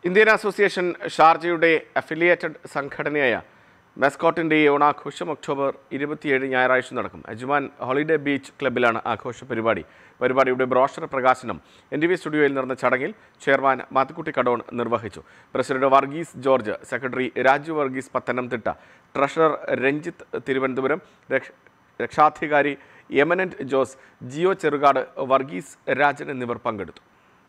Indian association ഷാർജയുടെ affiliated സംഘടനയായ മെസ്കോട്ടിൻ്റെ ഓണാഘോഷം October ഇരുപത്തിയേഴ് ഞായറാഴ്ച നടക്കും അജ്മാൻ ഹോളിഡേ ബീച്ച് ക്ലബ്ബിലാണ് ആഘോഷ പരിപാടി പരിപാടിയുടെ ബ്രോഷർ പ്രകാശനം എൻ ടി വി സ്റ്റുഡിയോയിൽ നടന്ന ചടങ്ങിൽ ചെയർമാൻ മാത്തുക്കുട്ടി കടോൺ നിർവഹിച്ചു president Varghese George secretary Raju Varghese Pathanamthitta treasurer Ranjith Thiruvananthapuram രക്ഷ രക്ഷാധികാരി എമനന്റ് ജോസ് ജിയോ ചെറുകാട് വർഗീസ് രാജൻ എന്നിവർ പങ്കെടുത്തു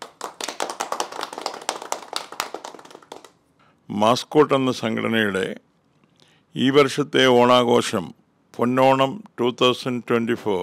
മാസ്കോട്ട് എന്ന സംഘടനയുടെ ഈ വർഷത്തെ ഓണാഘോഷം Ponnonam two thousand twenty four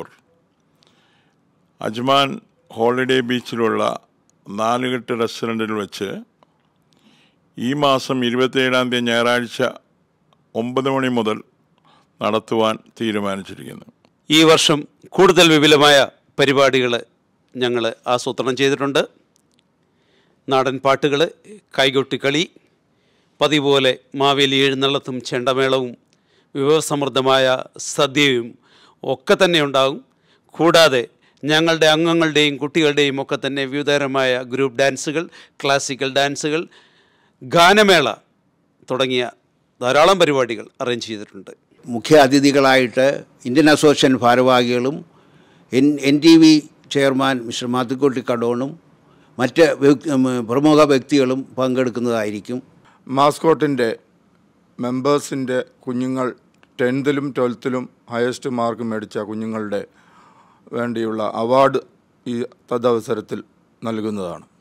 Ajman holiday ബീച്ചിലുള്ള നാലുകെട്ട് റെസ്റ്റോറൻറ്റിൽ വെച്ച് ഈ മാസം ഇരുപത്തിയേഴാം തീയതി ഞായറാഴ്ച ഒമ്പത് മണി മുതൽ നടത്തുവാൻ തീരുമാനിച്ചിരിക്കുന്നു ഈ വർഷം കൂടുതൽ വിപുലമായ പരിപാടികൾ ഞങ്ങൾ ആസൂത്രണം ചെയ്തിട്ടുണ്ട് നാടൻ പാട്ടുകൾ കൈകൊട്ടിക്കളി പതിവ് പോലെ മാവേലി എഴുന്നള്ളത്തും ചെണ്ടമേളവും വിഭവസമൃദ്ധമായ സദ്യയും ഒക്കെ തന്നെ ഉണ്ടാകും കൂടാതെ ഞങ്ങളുടെ അംഗങ്ങളുടെയും കുട്ടികളുടെയും ഒക്കെ തന്നെ വിവിധതരമായ ഗ്രൂപ്പ് ഡാൻസുകൾ ക്ലാസിക്കൽ ഡാൻസുകൾ ഗാനമേള തുടങ്ങിയ ധാരാളം പരിപാടികൾ അറേഞ്ച് ചെയ്തിട്ടുണ്ട് മുഖ്യ അതിഥികളായിട്ട് ഇന്ത്യൻ അസോസിയേഷൻ ഭാരവാഹികളും N N T V chairman mister Mathukutty കടോണും മറ്റ് വ്യക്- ഉം, പ്രമുഖ വ്യക്തികളും പങ്കെടുക്കുന്നതായിരിക്കും മാസ്കോട്ടിൻ്റെ മെമ്പേഴ്സിൻ്റെ കുഞ്ഞുങ്ങൾ ടെൻത്തിലും ട്വൽത്തിലും ഹയസ്റ്റ് മാർക്ക് മേടിച്ച കുഞ്ഞുങ്ങളുടെ വേണ്ടിയുള്ള അവാർഡ് ഈ തദവസരത്തിൽ നൽകുന്നതാണ്